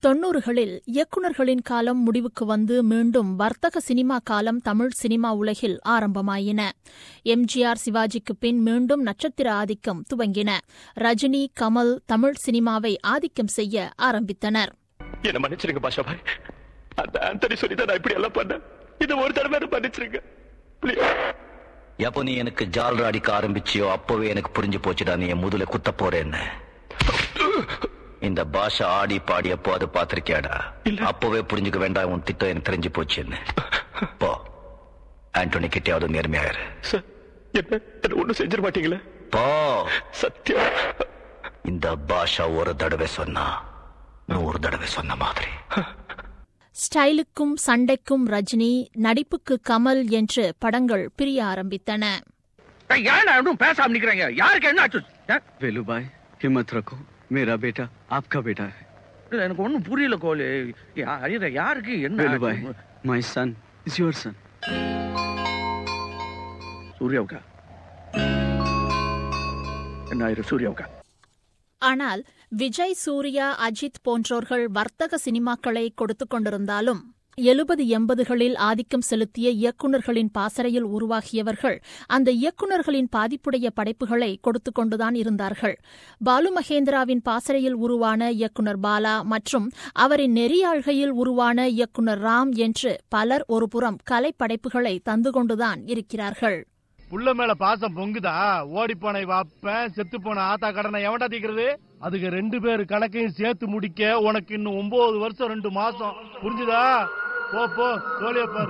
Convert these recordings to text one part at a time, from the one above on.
தொன்னூறுகளில் இயக்குநர்களின் காலம் முடிவுக்கு வந்து மீண்டும் வர்த்தக சினிமா காலம் தமிழ் சினிமா உலகில் ஆரம்பமாயின எம்ஜிஆர் சிவாஜிக்கு பின் மீண்டும் நட்சத்திர ஆதிக்கம் துவங்கின ரஜினி கமல் தமிழ் சினிமாவை ஆதிக்கம் செய்ய ஆரம்பித்தனர் என்ன மன்னிச்சிருங்க பாஷா பாய் அந்த ஆண்டனி சொல்லி தான் நான் இப்படி எல்லாம் பண்ணேன் இது ஒரு தடவை என்ன மன்னிச்சிருங்க Please. எப்போ நீ எனக்கு ஜால்ரா அடிக்க ஆரம்பிச்சியோ அப்பவே எனக்கு புரிஞ்சு போச்சுடா நீ என் முதுல குத்த போறேன்னு இந்த பாஷா ஆடி பாடி அப்போ அது பாத்திருக்கியாடா அப்பவே புரிஞ்சுக்க வேண்டாம் உன் திட்டம் எனக்கு தெரிஞ்சு போச்சுன்னு போ ஆண்டோனி கிட்டயாவது நேர்மையாயிரு சார் என்ன என்ன ஒண்ணும் செஞ்சிட மாட்டீங்களே போ சத்தியம் இந்த பாஷா ஒரு தடவை சொன்னா நூறு தடவை சொன்ன மாதிரி ஸ்டைலுக்கும் சண்டைக்கும் ரஜினி நடிப்புக்கு கமல் என்று படங்கள் பிரிய ஆரம்பித்தன ஏன் ஒன்றும் பேசாம நிக்கிறீங்க யாருக்கு என்ன ஆச்சு ஏ, वेलू भाई हिम्मत रखो मेरा बेटा आपका बेटा है இல்ல, எனக்கு ஒண்ணும் புரியல கோலு யா- ஐயா, யாருக்கு என்ன वेलू भाई ஆச்சு? My son is your son சூர்யாவுக்கா என்ன ஆயிரும் சூர்யாவுக்கா ஆனால் விஜய் சூர்யா அஜித் போன்றோர்கள் வர்த்தக சினிமாக்களை கொடுத்துக் கொண்டிருந்தாலும் எழுபது எண்பதுகளில் ஆதிக்கம் செலுத்திய இயக்குநர்களின் பாசறையில் உருவாகியவர்கள் அந்த இயக்குநர்களின் பாதிப்புடைய படைப்புகளை கொடுத்துக் கொண்டுதான் இருந்தார்கள் பாலு மகேந்திராவின் பாசறையில் உருவான இயக்குனர் பாலா மற்றும் அவரின் நெறியாழ்கையில் உருவான இயக்குனர் ராம் என்று பலர் ஒருபுறம் கலைப்படைப்புகளை தந்து கொண்டுதான் இருக்கிறார்கள் புள்ள மேல பாசம் பொங்குதா ஓடி போன வாப்பன் செத்து போன ஆத்தா கடனை எவன்டா தீக்கிறது அதுக்கு ரெண்டு பேர் கணக்கையும் சேர்த்து முடிக்க உனக்கு இன்னும் ஒன்பது வருஷம் ரெண்டு மாசம் புரிஞ்சுதா போ போ தோழிய பாரு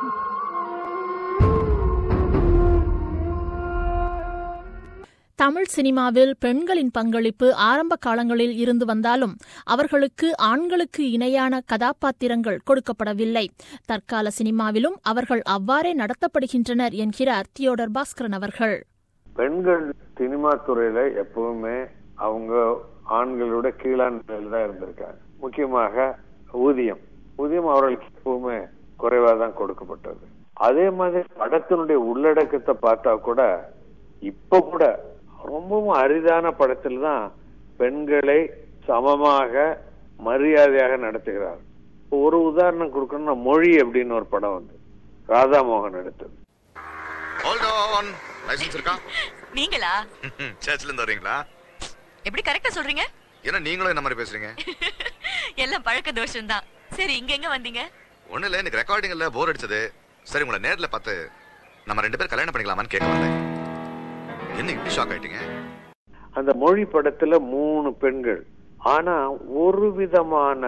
தமிழ் சினிமாவில் பெண்களின் பங்களிப்பு ஆரம்ப காலங்களில் இருந்து வந்தாலும் அவர்களுக்கு ஆண்களுக்கு இணையான கதாபாத்திரங்கள் கொடுக்கப்படவில்லை தற்கால சினிமாவிலும் அவர்கள் அவ்வாறே நடத்தப்படுகின்றனர் என்கிறார் தியோடர் பாஸ்கரன் அவர்கள் பெண்கள் சினிமா துறையில எப்பவுமே அவங்க ஆண்களோட கீழான நிலையில தான் இருந்திருக்காங்க முக்கியமாக ஊதியம் ஊதியம் அவர்களுக்கு எப்பவுமே குறைவா தான் கொடுக்கப்பட்டது அதே மாதிரி படத்தினுடைய உள்ளடக்கத்தை பார்த்தா கூட இப்ப கூட ரொம்பவும் அரிதான படத்தில் தான் பெண்களை சமமாக மரியாதையாக நடத்துகிறார் ஒரு உதாரணம் கொடுக்கணும்னா மொழி அப்படின்னு ஒரு படம் வந்து ராதாமோகன் எடுத்தது ஹோல்ட் ஆன் லைசன்ஸ் இருக்கா நீங்களா சர்ச்ல இருந்து வரீங்களா எப்படி கரெக்டா சொல்றீங்க ஏன்னா நீங்களும் என்ன மாதிரி பேசுறீங்க எல்லாம் பழக்க தோஷம் தான் சரி இங்க எங்க வந்தீங்க ஒண்ணு இல்ல எனக்கு ரெக்கார்டிங் இல்ல போர் அடிச்சது சரி உங்களை நேர்ல பார்த்து நம்ம ரெண்டு பேரும் கல்யாணம் பண்ணிக்கலாமான்னு கேட்க வந்தேன் என்ன இப்படி ஷாக் ஆயிட்டீங்க அந்த மொழி படத்துல மூணு பெண்கள் ஆனா ஒரு விதமான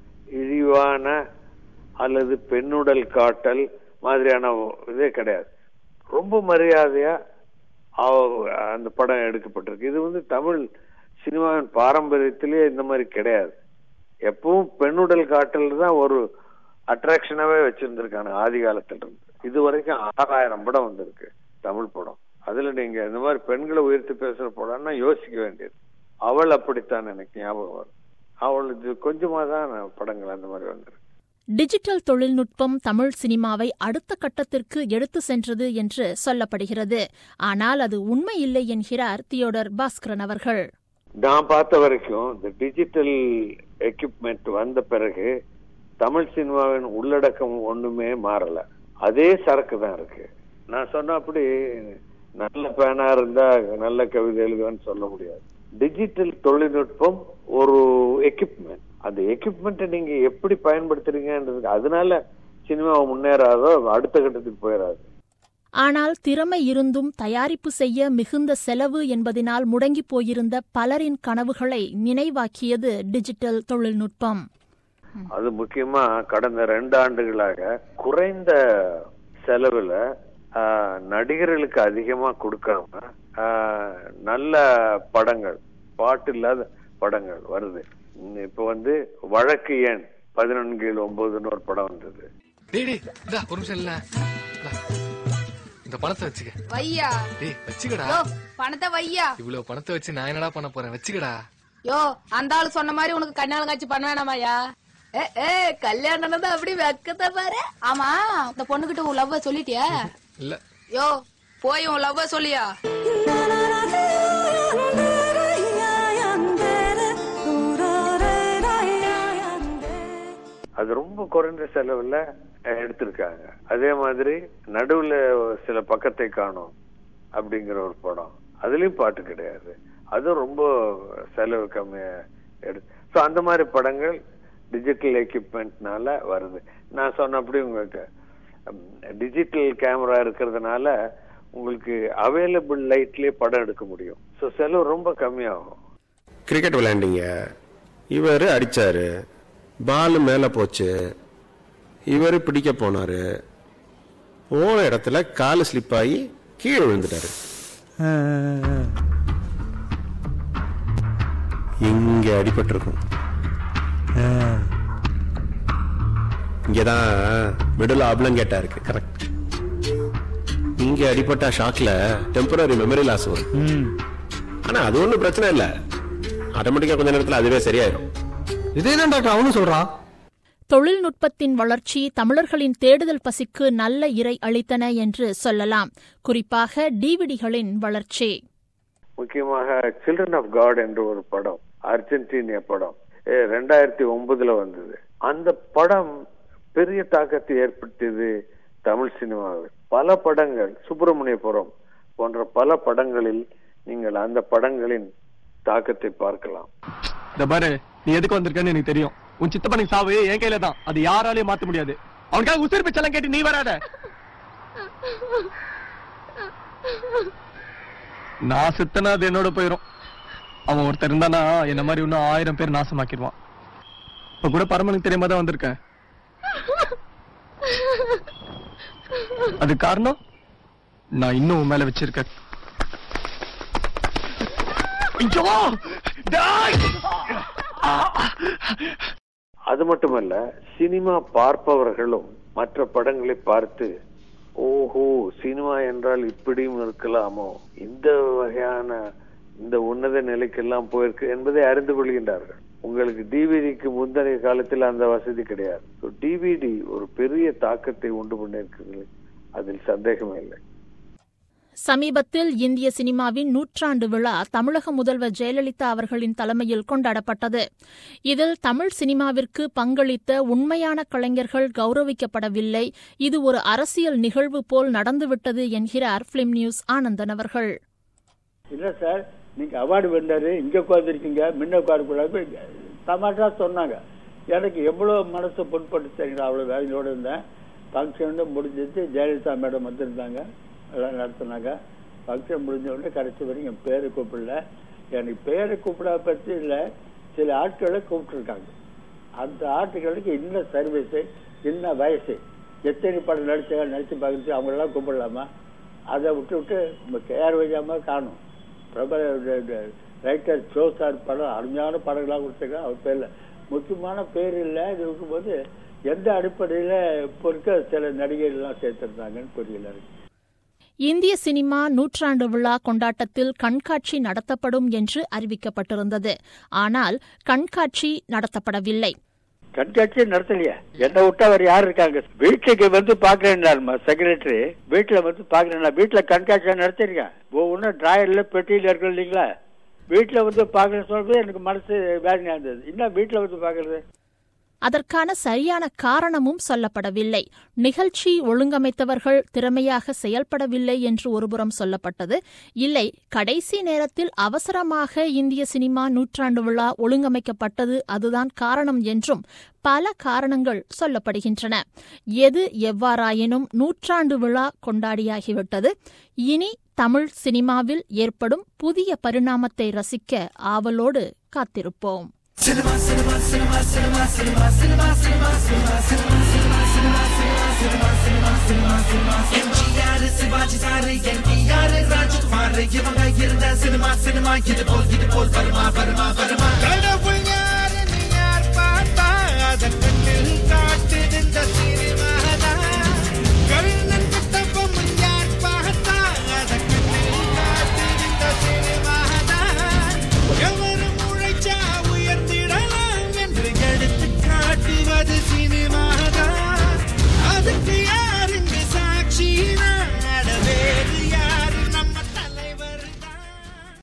இழிவான அல்லது பெண்ணுடல் காட்டல் மாதிரியான இதே கிடையாது ரொம்ப மரியாதையா அவ- அந்த படம் எடுக்கப்பட்டிருக்கு இது வந்து தமிழ் சினிமாவின் பாரம்பரியத்திலே இந்த மாதிரி கிடையாது எப்பவும் பெண்ணுடல் காட்டல் தான் ஒரு அட்ராக்ஷனாவே வச்சிருந்திருக்காங்க ஆதி காலத்துல இருந்து இது வரைக்கும் ஆறாயிரம் படம் வந்திருக்கு தமிழ் படம் அதுல நீங்க இந்த மாதிரி பெண்களை உயர்த்தி பேசுற படம்னா யோசிக்க வேண்டியது அவள் அப்படித்தான் எனக்கு ஞாபகம் வரும் அவள் இது கொஞ்சமா தான் படங்கள் அந்த மாதிரி வந்திருக்கு டிஜிட்டல் தொழில்நுட்பம் தமிழ் சினிமாவை அடுத்த கட்டத்திற்கு எடுத்து சென்றது என்று சொல்லப்படுகிறது ஆனால் அது உண்மை இல்லை என்கிறார் தியோடர் பாஸ்கரன் அவர்கள் நான் பார்த்த வரைக்கும் இந்த டிஜிட்டல் எக்யூப்மெண்ட் வந்த பிறகு தமிழ் சினிமாவின் உள்ளடக்கம் ஒண்ணுமே மாறல அதே சரக்கு தான் இருக்கு நான் சொன்ன அப்படி நல்ல பேனா இருந்தா நல்ல கவிதை எழுதுவேன்னு சொல்ல முடியாது டிஜிட்டல் தொழில்நுட்பம் ஒரு எக்யூப்மெண்ட் அந்த எக்யூப்மெண்ட்டை நீங்க எப்படி பயன்படுத்துறீங்கன்றதுக்கு அதனால சினிமா முன்னேறாதோ அடுத்த கட்டத்துக்கு போயிடாது ஆனால் திறமை இருந்தும் தயாரிப்பு செய்ய மிகுந்த செலவு என்பதினால் முடங்கி போயிருந்த பலரின் கனவுகளை நினைவாக்கியது டிஜிட்டல் தொழில்நுட்பம் அது முக்கியமா கடந்த ரெண்டு ஆண்டுகளாக குறைந்த செலவுல ஆஹ், நடிகர்களுக்கு அதிகமா கொடுக்காம ஆஹ், நல்ல படங்கள் பாட்டு இல்லாத படங்கள் வருது உம், இப்ப வந்து வழக்கு ஏன் பதினொன்று கீழ் ஒன்பதுன்னு ஒரு படம் வந்தது டேய் டேய் இந்தா ஒரு நிமிஷம் இல்ல இந்தா. இந்த பணத்தை வச்சுக்க வையா டேய் வச்சுக்கடா யோ பணத்தை வையா இவ்வளவு பணத்தை வச்சு நான் என்னடா பண்ண போறேன் வச்சுக்கடா யோ அந்த ஆளு சொன்ன மாதிரி உனக்கு கண்ணாலம் காட்சி பண்ண வேணாமாயா ஏ ஏ கல்யாணம் தான் அப்படி வெக்கத்த பாரு ஆமா இந்த பொண்ணுகிட்ட உன் லவ்வ சொல்லிட்டியா இல்ல யோ போய் உன் லவ்வ சொல்லியா அது ரொம்ப குறைந்த செலவுல அஹ், எடுத்திருக்காங்க அதே மாதிரி நடுவுல சில பக்கத்தை காணும் அப்படிங்கிற ஒரு படம் அதுலயும் பாட்டு கிடையாது அதுவும் ரொம்ப செலவு கம்மியா எடு ஸோ அந்த மாதிரி படங்கள் டிஜிட்டல் எக்யூப்மெண்ட்னால வருது நான் சொன்னபடி உங்களுக்கு டிஜிட்டல் கேமரா இருக்கிறதுனால உங்களுக்கு அவைலபிள் லைட்லயே படம் எடுக்க முடியும் ஸோ செலவு ரொம்ப கம்மியாகும் கிரிக்கெட் விளையாண்டீங்க இவர் அடிச்சாரு பால் மேல போச்சு இவர் பிடிக்க போனாரு போன இடத்துல கால் ஸ்லிப் ஆகி கீழே விழுந்துட்டாரு இங்க அடிபட்டிருக்கும் இங்கதான் மிடில் ஆப்லங்கேட்டா இருக்கு கரெக்ட் இங்க அடிபட்ட ஷாக்ல டெம்பரரி மெமரி லாஸ் வரும் ஆனா அது ஒண்ணும் பிரச்சனை இல்ல ஆட்டோமேட்டிக்கா கொஞ்ச நேரத்துல அதுவே சரியாயிரும் இதே தான் டாக்டர் அவனும் சொல்றான் தொழில்நுட்பத்தின் வளர்ச்சி தமிழர்களின் தேடுதல் பசிக்கு நல்ல இரை அளித்தன என்று சொல்லலாம் குறிப்பாக டிவிடிகளின் வளர்ச்சி முக்கியமாக சில்ட்ரன் ஆஃப் காட் என்ற ஒரு படம் அர்ஜென்டினிய படம் அஹ் ரெண்டாயிரத்தி ஒன்பதுல வந்தது அந்த படம் பெரிய தாக்கத்தை ஏற்படுத்தியது தமிழ் சினிமாவில் பல படங்கள் சுப்பிரமணியபுரம் போன்ற பல படங்களில் நீங்கள் அந்த படங்களின் தாக்கத்தை பார்க்கலாம் இந்த பாரு நீ எதுக்கு வந்திருக்கன்னு எனக்கு தெரியும் உன் சித்தப்பனுக்கு சாவு என் கையில தான் அது யாராலையும் மாத்த முடியாது அவனுக்காக உசிர் பிச்செல்லாம் கேட்டு நீ வராத நான் சித்தனா அது என்னோட போயிரும் அவன் ஒருத்தர் இருந்தானா என்ன மாதிரி இன்னும் ஆயிரம் பேர் நாசமாக்கிடுவான் இப்ப கூட பரமனுக்கு தெரியாம தான் வந்திருக்கேன் அது காரணம் நான் இன்னும் உன் மேல வச்சிருக்கேன் ஐயோ டேய்! அது மட்டுமல்ல சினிமா பார்ப்பவர்களும் மற்ற படங்களை பார்த்து ஓஹோ சினிமா என்றால் இப்படியும் இருக்கலாமோ இந்த வகையான இந்த உன்னத நிலைக்கெல்லாம் போயிருக்கு என்பதை அறிந்து கொள்கின்றார்கள் உங்களுக்கு டிவிடிக்கு முந்தைய காலத்தில் அந்த வசதி கிடையாது டிவிடி ஒரு பெரிய தாக்கத்தை உண்டு பண்ணியிருக்கிறது அதில் சந்தேகமே இல்லை சமீபத்தில் இந்திய சினிமாவின் நூற்றாண்டு விழா தமிழக முதல்வர் ஜெயலலிதா அவர்களின் தலைமையில் கொண்டாடப்பட்டது இதில் தமிழ் சினிமாவிற்கு பங்களித்த உண்மையான கலைஞர்கள் கௌரவிக்கப்படவில்லை இது ஒரு அரசியல் நிகழ்வு போல் நடந்துவிட்டது என்கிறார் பிலிம் நியூஸ் ஆனந்தன் அவர்கள் இல்ல சார் நீங்க அவார்டு வெண்டாரு இங்க உட்காந்துருக்கீங்க முன்ன உட்காரக்கூடாது தமாஷா சொன்னாங்க எனக்கு எவ்வளவு மனசு புண்பட்டு தெரியுங்களா அவ்வளவு வேலையோட இருந்தேன் ஃபங்க்ஷன் முடிஞ்சிச்சு ஜெயலலிதா மேடம் வந்திருந்தாங்க எல்லாம் நடத்தினாங்க ஃபங்க்ஷன் முடிஞ்ச உடனே கடைசி வரைக்கும் என் பேரை கூப்பிடல எனக்கு பேரை கூப்பிட பற்றி இல்லை சில ஆட்களை கூப்பிட்டுருக்காங்க அந்த ஆட்களுக்கு என்ன சர்வீஸு என்ன வயசு எத்தனை படம் நடிச்சாங்க நடிச்சு பார்க்குறது அவங்களெல்லாம் கூப்பிடலாமா அதை விட்டு விட்டு நம்ம கேஆர் வைக்காம காணும் பிரபல ரைட்டர் ஜோசார் படம் அருமையான படங்களாக கொடுத்துருக்காங்க அவர் பேர்ல முக்கியமான பேர் இல்லை இது இருக்கும்போது எந்த அடிப்படையில இப்போ இருக்க சில நடிகர்கள்லாம் சேர்த்திருந்தாங்கன்னு புரியல எனக்கு இந்திய சினிமா நூற்றாண்டு விழா கொண்டாட்டத்தில் கண்காட்சி நடத்தப்படும் என்று அறிவிக்கப்பட்டிருந்தது ஆனால் கண்காட்சி நடத்தப்படவில்லை கண்காட்சியே நடத்தலையா என்ன விட்டா அவர் யார் இருக்காங்க வீட்டுக்கு வந்து பாக்குறேன் செக்ரட்டரி வீட்டுல வந்து பாக்குறேன் வீட்டுல கண்காட்சியா நடத்திருக்கேன் ஒவ்வொன்றும் டிராயர்ல பெட்டியில இருக்கு இல்லைங்களா வீட்டுல வந்து பாக்குறேன்னு சொல்றது எனக்கு மனசு வேதனையா இருந்தது என்ன வீட்டுல வந்து பாக்குறது அதற்கான சரியான காரணமும் சொல்லப்படவில்லை நிகழ்ச்சி ஒழுங்கமைத்தவர்கள் திறமையாக செயல்படவில்லை என்று ஒருபுறம் சொல்லப்பட்டது இல்லை கடைசி நேரத்தில் அவசரமாக இந்திய சினிமா நூற்றாண்டு விழா ஒழுங்கமைக்கப்பட்டது அதுதான் காரணம் என்றும் பல காரணங்கள் சொல்லப்படுகின்றன எது எவ்வாறாயினும் நூற்றாண்டு விழா கொண்டாடியாகிவிட்டது இனி தமிழ் சினிமாவில் ஏற்படும் புதிய பரிணாமத்தை ரசிக்க ஆவலோடு காத்திருப்போம் cinema, cinema, cinema, cinema, cinema, cinema, cinema, cinema, cinema, cinema, cinema, cinema, cinema, cinema, cinema, MGR Sivaji sir NTR Rajkumar இவங்க இருந்த சினிமா சினிமா இது போல் இது போல் வருமா வருமா